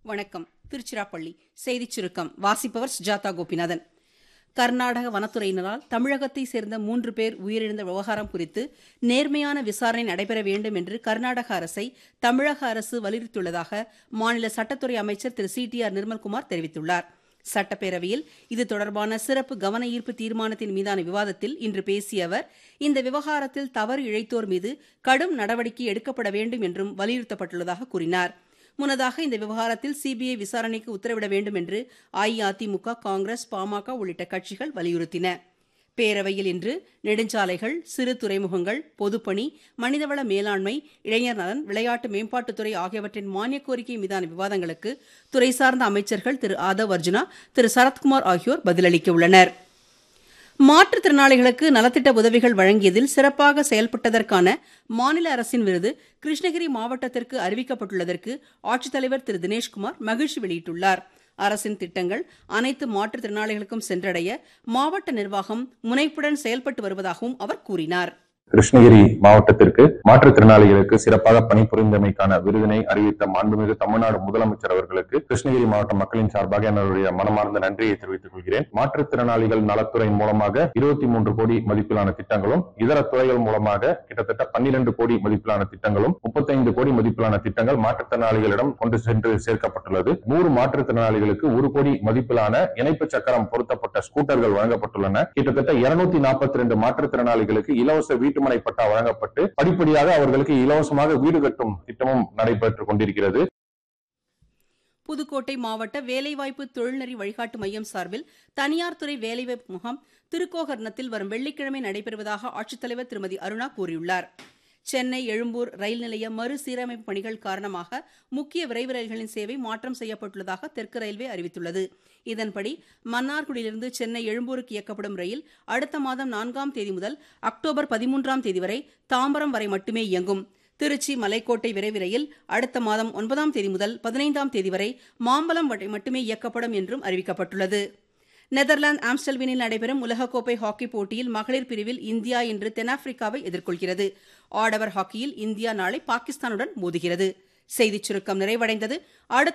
வணக்கம் திருச்சிராப்பள்ளி செய்திச் சுருக்கம் வாசிப்பவர் சுஜாதா கோபிநாதன் கர்நாடக வனத்துறையினரால் தமிழகத்தை சேர்ந்த மூன்று பேர் உயிரிழந்த விவகாரம் குறித்து நேர்மையான விசாரணை நடைபெற வேண்டும் என்று கர்நாடக அரசை தமிழக அரசு வலியுறுத்தியுள்ளதாக மாநில சட்டத்துறை அமைச்சர் திரு சி டி ஆர் நிர்மல்குமார் தெரிவித்துள்ளார் சட்டப்பேரவையில் இது தொடர்பான சிறப்பு கவன ஈர்ப்பு தீர்மானத்தின் மீதான விவாதத்தில் இன்று பேசிய அவர் இந்த விவகாரத்தில் தவறு இழைத்தோர் மீது கடும் நடவடிக்கை எடுக்கப்பட வேண்டும் என்றும் வலியுறுத்தப்பட்டுள்ளதாக கூறினார் முன்னதாக இந்த விவகாரத்தில் சிபிஐ விசாரணைக்கு உத்தரவிட வேண்டும் என்று அஇஅதிமுக காங்கிரஸ் பாமக உள்ளிட்ட கட்சிகள் வலியுறுத்தின பேரவையில் இன்று நெடுஞ்சாலைகள் சிறு துறைமுகங்கள் பொதுப்பணி மனிதவள மேலாண்மை இளைஞர் நலன் விளையாட்டு மேம்பாட்டுத்துறை ஆகியவற்றின் மானியக் கோரிக்கை மீதான விவாதங்களுக்கு துறை சார்ந்த அமைச்சர்கள் திரு ஆதவ் அர்ஜுனா திரு சரத்குமார் ஆகியோர் பதிலளிக்க உள்ளனர் மாற்றுத்திறனாளிகளுக்கு நலத்திட்ட உதவிகள் வழங்கியதில் சிறப்பாக செயல்பட்டதற்கான மாநில அரசின் விருது கிருஷ்ணகிரி மாவட்டத்திற்கு அறிவிக்கப்பட்டுள்ளதற்கு ஆட்சித்தலைவர் திரு தினேஷ்குமார் மகிழ்ச்சி வெளியிட்டுள்ளார் அரசின் திட்டங்கள் அனைத்து மாற்றுத்திறனாளிகளுக்கும் சென்றடைய மாவட்ட நிர்வாகம் முனைப்புடன் செயல்பட்டு வருவதாகவும் அவர் கூறினார் கிருஷ்ணகிரி மாவட்டத்திற்கு மாற்றுத்திறனாளிகளுக்கு சிறப்பாக பணிபுரிந்தமைக்கான விருதினை அறிவித்த மாண்புமிகு தமிழ்நாடு முதலமைச்சர் அவர்களுக்கு கிருஷ்ணகிரி மாவட்ட மக்களின் சார்பாக என்னுடைய மனமார்ந்த நன்றியை தெரிவித்துக் கொள்கிறேன் மாற்றுத்திறனாளிகள் நலத்துறை மூலமாக இருபத்தி மூன்று கோடி மதிப்பிலான திட்டங்களும் இதர துறைகள் மூலமாக கிட்டத்தட்ட பன்னிரண்டு கோடி மதிப்பிலான திட்டங்களும் முப்பத்தைந்து கோடி மதிப்பிலான திட்டங்கள் மாற்றுத்திறனாளிகளிடம் கொண்டு சென்று சேர்க்கப்பட்டுள்ளது நூறு மாற்றுத்திறனாளிகளுக்கு ஒரு கோடி மதிப்பிலான இணைப்பு சக்கரம் பொருத்தப்பட்ட ஸ்கூட்டர்கள் வழங்கப்பட்டுள்ளன கிட்டத்தட்ட இருநூத்தி நாற்பத்தி ரெண்டு மாற்றுத்திறனாளிகளுக்கு இலவச வீட்டுமனை பட்டா வழங்கப்பட்டு படிப்படியாக அவர்களுக்கு இலவசமாக வீடு கட்டும் திட்டமும் நடைபெற்றுக் கொண்டிருக்கிறது புதுக்கோட்டை மாவட்ட வேலைவாய்ப்பு தொழில்நெறி வழிகாட்டு மையம் சார்பில் தனியார் துறை வேலைவாய்ப்பு முகாம் திருக்கோகர்ணத்தில் வரும் வெள்ளிக்கிழமை நடைபெறுவதாக ஆட்சித்தலைவர் திருமதி அருணா கூறியுள்ளார் சென்னை எழும்பூர் ரயில் நிலைய மறுசீரமைப்பு பணிகள் காரணமாக முக்கிய விரைவு ரயில்களின் சேவை மாற்றம் செய்யப்பட்டுள்ளதாக தெற்கு ரயில்வே அறிவித்துள்ளது இதன்படி மன்னார்குடியிலிருந்து சென்னை எழும்பூருக்கு இயக்கப்படும் ரயில் அடுத்த மாதம் நான்காம் தேதி முதல் அக்டோபர் பதிமூன்றாம் தேதி வரை தாம்பரம் வரை மட்டுமே இயங்கும் திருச்சி மலைக்கோட்டை விரைவு ரயில் அடுத்த மாதம் ஒன்பதாம் தேதி முதல் பதினைந்தாம் தேதி வரை மாம்பலம் வரை மட்டுமே இயக்கப்படும் என்றும் அறிவிக்கப்பட்டுள்ளது நெதர்லாந்து ஆம்ஸ்டல்வினில் நடைபெறும் உலகக்கோப்பை ஹாக்கி போட்டியில் மகளிர் பிரிவில் இந்தியா இன்று தென்னாப்பிரிக்காவை எதிர்கொள்கிறது ஆடவர் ஹாக்கியில் இந்தியா நாளை பாகிஸ்தானுடன் மோதுகிறது செய்திச் சுருக்கம் நிறைவடைந்தது அடுத்த